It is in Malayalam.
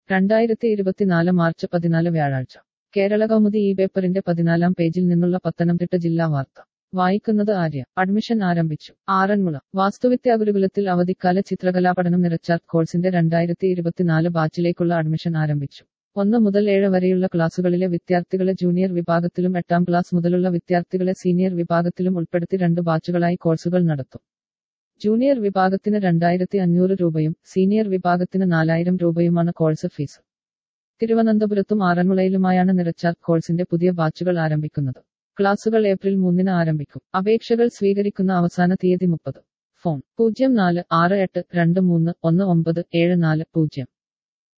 രണ്ടായിരത്തി ഇരുപത്തിനാല് മാർച്ച് പതിനാല് വ്യാഴാഴ്ച കേരള കൗമുദി ഈ പേപ്പറിന്റെ പതിനാലാം പേജിൽ നിന്നുള്ള പത്തനംതിട്ട ജില്ലാ വാർത്ത വായിക്കുന്നത് ആര്യ അഡ്മിഷൻ ആരംഭിച്ചു ആറന്മുള വാസ്തുവിദ്യാ ഗുരുകുലത്തിൽ അവധിക്കാല ചിത്രകലാ പഠനം നിറച്ചാർട്ട് കോഴ്സിന്റെ രണ്ടായിരത്തി ഇരുപത്തിനാല് ബാച്ചിലേക്കുള്ള അഡ്മിഷൻ ആരംഭിച്ചു ഒന്ന് മുതൽ ഏഴ് വരെയുള്ള ക്ലാസുകളിലെ വിദ്യാർത്ഥികളെ ജൂനിയർ വിഭാഗത്തിലും എട്ടാം ക്ലാസ് മുതലുള്ള വിദ്യാർത്ഥികളെ സീനിയർ വിഭാഗത്തിലും ഉൾപ്പെടുത്തി രണ്ട് ബാച്ചുകളായി കോഴ്സുകൾ നടത്തും ജൂനിയർ വിഭാഗത്തിന് രണ്ടായിരത്തി അഞ്ഞൂറ് രൂപയും സീനിയർ വിഭാഗത്തിന് നാലായിരം രൂപയുമാണ് കോഴ്സ് ഫീസ് തിരുവനന്തപുരത്തും ആറന്മുളയിലുമായാണ് നിറച്ചാർട്ട് കോഴ്സിന്റെ പുതിയ ബാച്ചുകൾ ആരംഭിക്കുന്നത് ക്ലാസുകൾ ഏപ്രിൽ മൂന്നിന് ആരംഭിക്കും അപേക്ഷകൾ സ്വീകരിക്കുന്ന അവസാന തീയതി മുപ്പത് ഫോൺ പൂജ്യം നാല് ആറ് എട്ട് രണ്ട് മൂന്ന് ഒന്ന് ഒമ്പത് ഏഴ് നാല് പൂജ്യം